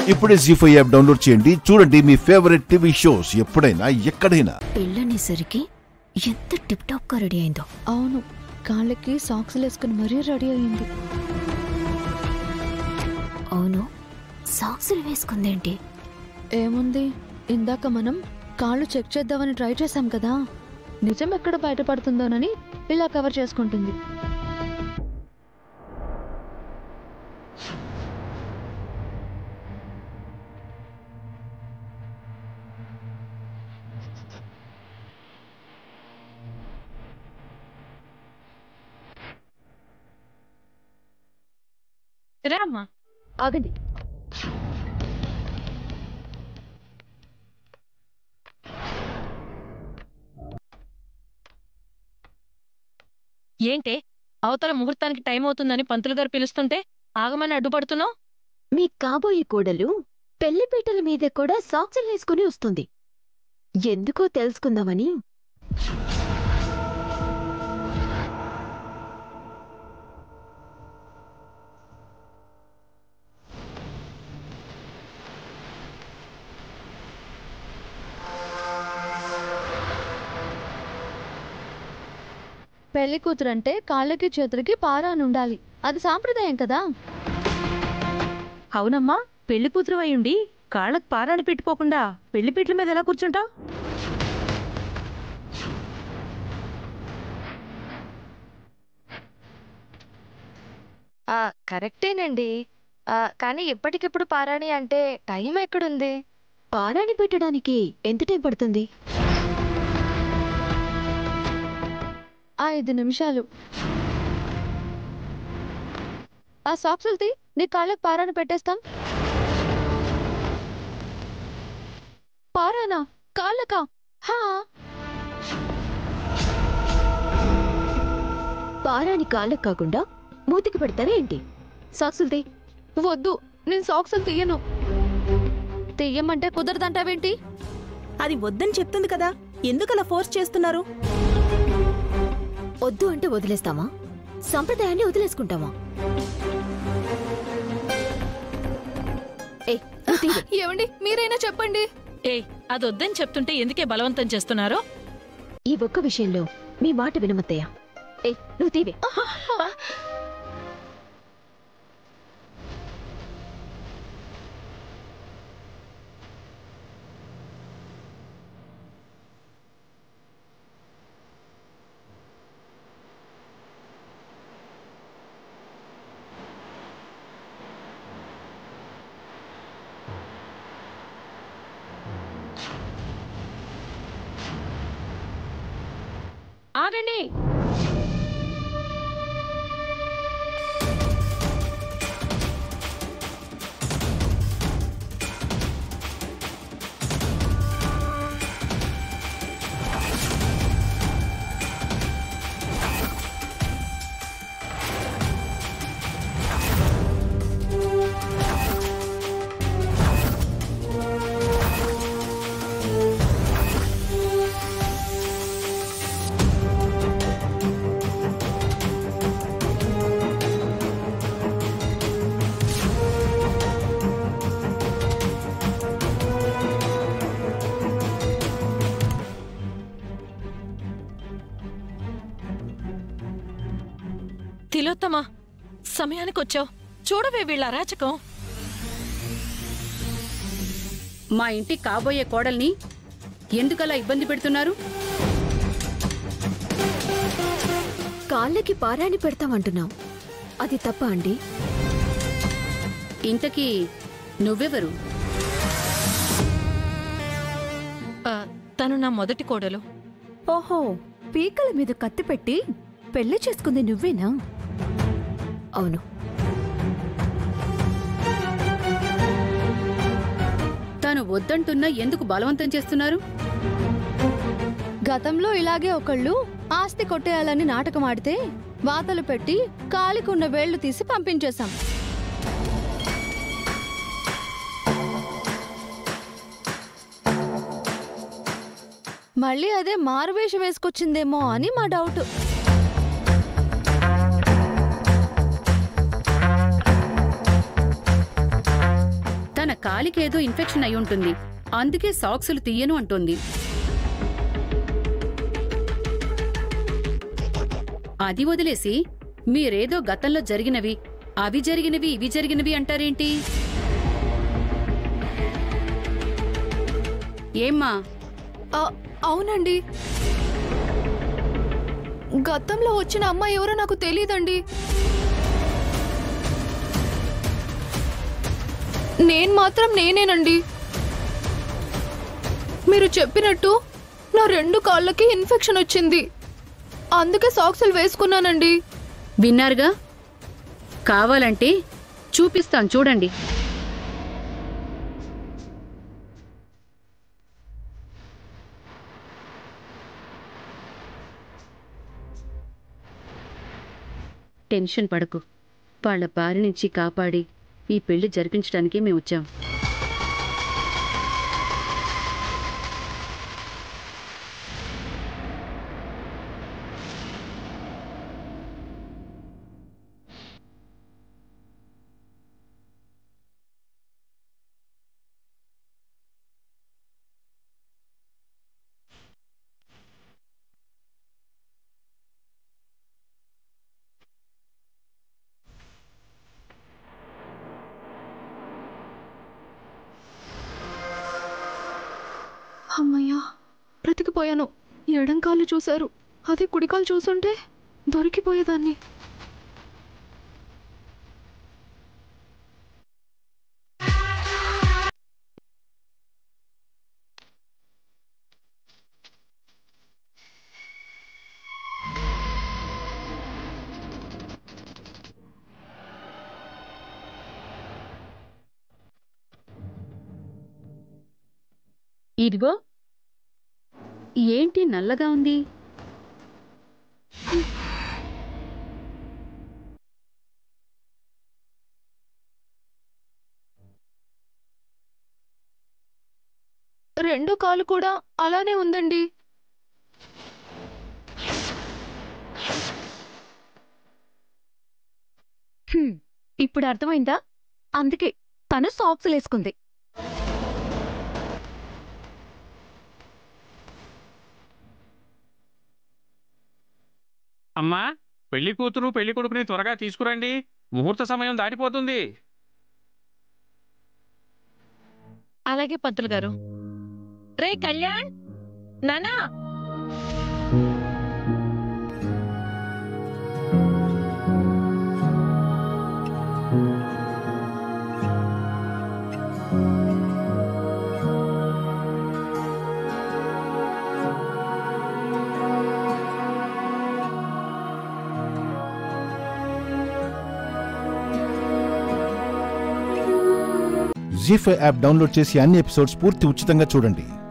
ఇప్పుడే G five app download చేయండి చూడండి మీ ఫేవరెట్ టీవీ షోస్ ఎప్పుడైనా ఎక్కడైనా పెళ్ళనేసరికి ఎంత టిప్ టాప్ గా రెడీ అయిందో అవును కాళ్ళకి సాక్స్లు వేసుకుని మరీ రెడీ అయింది అవును సాక్సులు వేసుకుందేంటి ఏముంది ఇందాక మనం కాళ్ళు చెక్ చేద్దామని ట్రై చేశాం కదా నిజం ఎక్కడ బయటపడుతుందోనని ఇలా కవర్ చేసుకుంటుంది రామ్మా ఆగండి ఏంటే అవతల ముహూర్తానికి టైం అవుతుందని పంతులు గారు పిలుస్తుంటే ఆగమని అడ్డుపడుతున్నావు మీ కాబోయే కోడలు పెళ్లిపీటల మీద కూడా సాక్సులు వేసుకుని వస్తుంది ఎందుకో తెలుసుకుందామని పెళ్లి కూతురంటే కాళ్ళకి చేతులకి పారాని ఉండాలి అది సాంప్రదాయం కదా అవునమ్మా పెళ్లి కూతురు అయ్యుండి కాళ్ళకు పారాని పెట్టుకోకుండా పెళ్లి పీటల మీద ఎలా కూర్చుంటావు ఆ, కరెక్టేనండి ఆ, కానీ ఎప్పటికిప్పుడు పారాణి అంటే టైం ఎక్కడుంది పారాని పెట్టడానికి ఎంత టైం పడుతుంది ఐదు నిమిషాలు ఆ సాక్సులు తీ నీ కాళ్ళకి పారాని పెట్టేస్తాం పారానా కాళ్ళకా హా పారాని కాళ్ళకు కాకుండా మూతికి పెడతారా ఏంటి సాక్సులు వద్దు నేను సాక్సులు తీయను తీయమంటే కుదరదంటావేంటి అది వద్దని చెప్తుంది కదా ఎందుకలా ఫోర్స్ చేస్తున్నారు వద్దు అంటే వదిలేస్తామా సంప్రదాయాన్ని వదిలేసుకుంటామా ఏ నువ్వు తీయ్. ఏమండి మీరైనా చెప్పండి ఏ అది వద్దని చెప్తుంటే ఎందుకే బలవంతం చేస్తున్నారో ఈ ఒక్క విషయంలో మీ మాట వినమత్తయ్య ఏ నువ్వు తీవే ఆగండి తిలోత్తమా సమయానికి వచ్చావు చూడవే వీళ్ళ అరాచకం మా ఇంటి కాబోయే కోడల్ని ఎందుకలా ఇబ్బంది పెడుతున్నారు కాళ్ళకి పారాని పెడతామంటున్నాం అది తప్ప అండి ఇంతకీ నువ్వెవరు ఆ, తను నా మొదటి కోడలు ఓహో పీకల మీద కత్తి పెట్టి పెళ్లి చేసుకుంది నువ్వేనా అవును తాను వద్దంటున్నా ఎందుకు బలవంతం చేస్తున్నారు గతంలో ఇలాగే ఒకళ్ళు ఆస్తి కొట్టేయాలని నాటకం ఆడితే వాతలు పెట్టి కాలికున్న వేళ్లు తీసి పంపించేశాం మళ్ళీ అదే మారువేషం వేసుకొచ్చిందేమో అని మా డౌట్ తను తన కాలికేదో ఇన్ఫెక్షన్ అయి ఉంటుంది అందుకే సాక్సులు తీయను అంటుంది అది వదిలేసి మీరేదో గతంలో జరిగినవి అవి జరిగినవి ఇవి జరిగినవి అంటారేంటి ఏమ్మా అవునండి గతంలో వచ్చిన అమ్మాయి ఎవరో నాకు తెలియదండి నేను మాత్రం నేనేనండి మీరు చెప్పినట్టు నా రెండు కాళ్ళకి ఇన్ఫెక్షన్ వచ్చింది అందుకే సాక్సులు వేసుకున్నానండి విన్నారుగా కావాలంటే చూపిస్తాను చూడండి టెన్షన్ పడకు వాళ్ళ బారి నుంచి కాపాడి ఈ పెళ్లి జరిపించడానికే మేము వచ్చాం అమ్మయ్యా బ్రతికిపోయాను ఎడం కాలు చూశారు అదే కుడికాలు చూసుంటే దొరికిపోయేదాన్ని ఇదిగో ఏంటి నల్లగా ఉంది రెండో కాలు కూడా అలానే ఉందండి ఇప్పుడు అర్థమైందా అందుకే తను సాక్స్ వేసుకుంది అమ్మా పెళ్లి కూతురు పెళ్లి కొడుకుని త్వరగా తీసుకురండి ముహూర్త సమయం దాటిపోతుంది అలాగే పంతులు గారు రే కళ్యాణ్ నానా జీ ఫైవ్ యాప్ డౌన్లోడ్ చేసి అన్ని ఎపిసోడ్స్ పూర్తి ఉచితంగా చూడండి